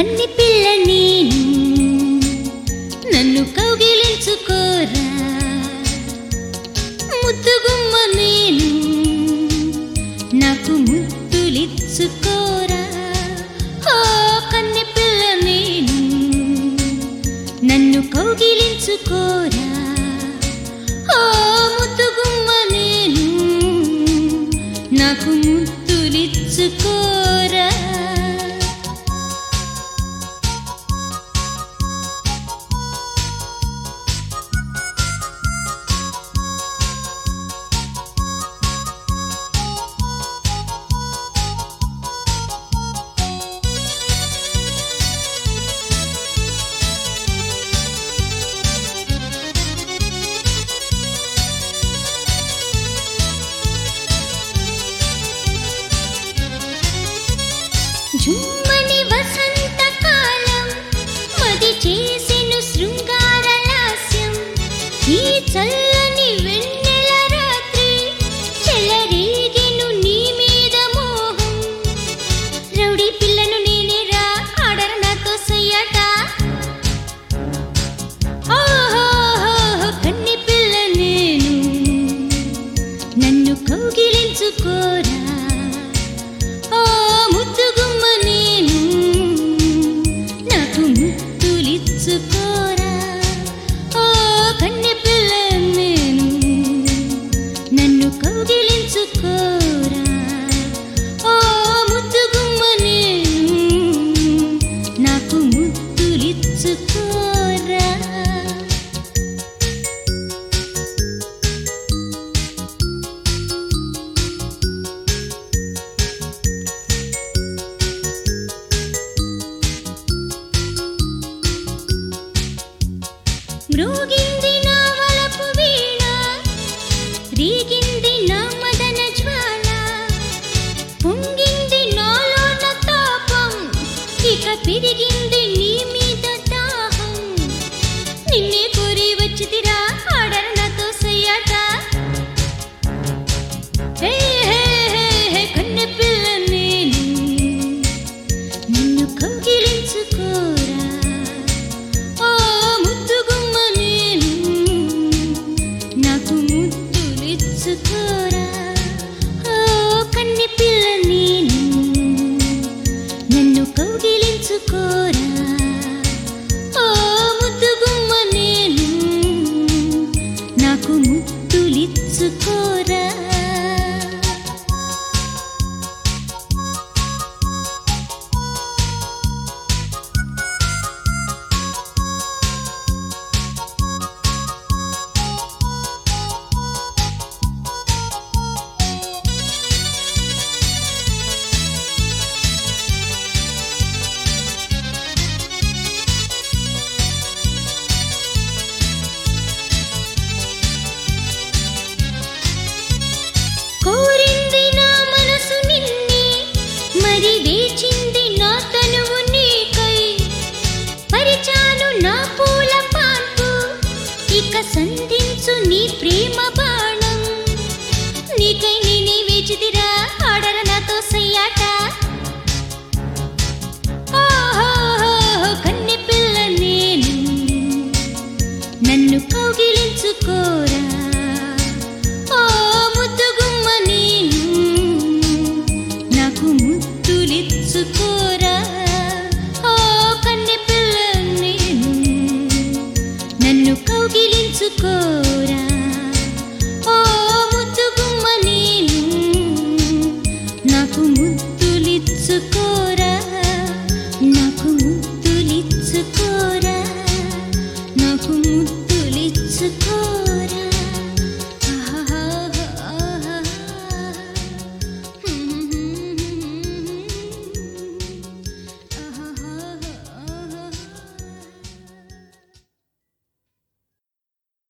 కన్ని పిల్ల నేను నన్ను కౌగిలించుకోరా ముద్దుగుమ్మ నేను నాకు ముద్దులిచ్చుకోరా ఓ కన్ని పిల్ల నేను నన్ను కౌగిలించుకోరా ఓ ముద్దుగుమ్మ నేను నాకు ముద్దులిచ్చుకోరా జుమ్మని వసంతకాలం మది చేసెను శృంగార లాస్యం ఈ చల్లని వెన్నెల రాత్రి చెలరేగెను నీ మీద మోహం రౌడీ పిల్లను నేనేరా ఆడర నాతో సయ్యాట ఓహోహోహో, కన్ని పిల్ల నేను నన్ను కౌగిలించుకోరా ఓ ముద్దుగుమ్మ నేను నాకు ముద్దులిచ్చుకోరా ఓ కన్నె పిల్ల నేను నన్ను కౌగిలించుకోరా ఓ ముద్దుగుమ్మ నేను నాకు ముద్దులిచ్చుకోరా మ్రోగింది నా వలపు వీణ రీగింది నా మదన జ్వాల పొంగింది నాలోన తాపం ఇక పెరిగింది నీ మీద దాహం నిన్నే కోరి వచ్చితిరా ఆడర నాతో సయ్యాట హే హే హే హే కన్నె పిల్ల నేను నిన్ను కౌగిలించుకోరా ఓ ముద్దుగుమ్మ నేను నాకు ముద్దులిచ్చుకోరా ఓ కన్నె పిల్ల నేను నన్ను కౌగిలించుకో